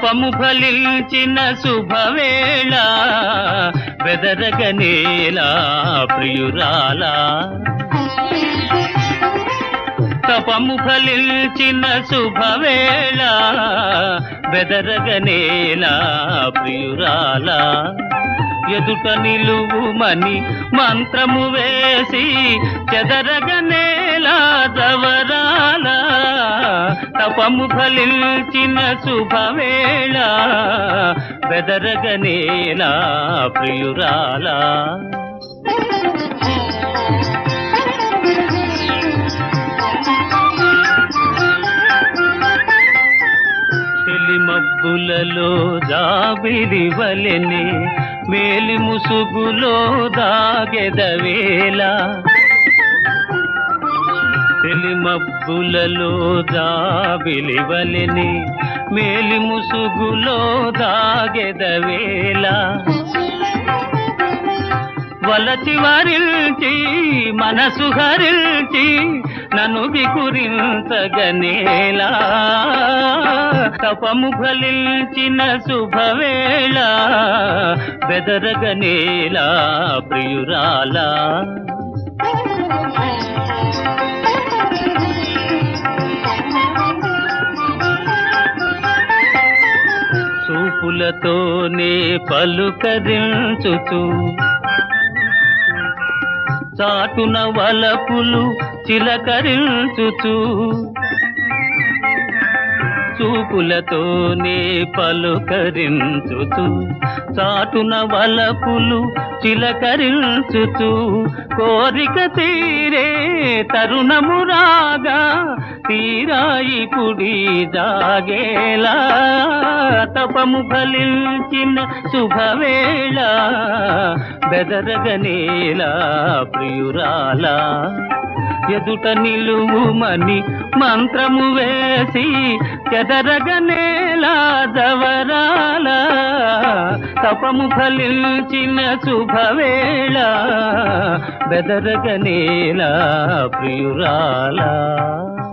తపము ఫలించిన శుభవేళ బెదరగనేలా ప్రియురాలా తపము ఫలించిన శుభవేళ బెదరగనేలా ప్రియురాలా ఎదుట నిలువుమని మంత్రము వేసి చెదరగనేలా జవరాల తపము ఫలించిన శుభవేళ బెదరగనేలా ప్రియురాలా తెలిమబ్బులలో జాబిలి వలెనే మేలి ముసుగులో దాగెదవేళ తెలిమబ్బులలో జాబిలి వలెనే మేలి ముసుగులో దాగెదవేళ వలచి వరిల్చి మనసు హరిల్చి నన్ను వికురించగనేలా తపము ఫలించిన శుభవేళ బెదరగనేలా ప్రియురాలా చూపులతోనే పలుకరించుచు చాటున వలపులు చిలకరించుచు చూపులతోనే పలుకరించుచు చాటున వలపులు చిలకరించుచు కోరిక తీరే తరుణము రాగా తీరాయి పుడి జాగేలా తపము ఫలించిన శుభవేళ బెదరగనేలా ప్రియురాలా ఎదుట నిలువుమని మంత్రము వేసి చెదరగనేలా జవరాల తపము ఫలించిన శుభవేళ బెదరగనేలా ప్రియురాలా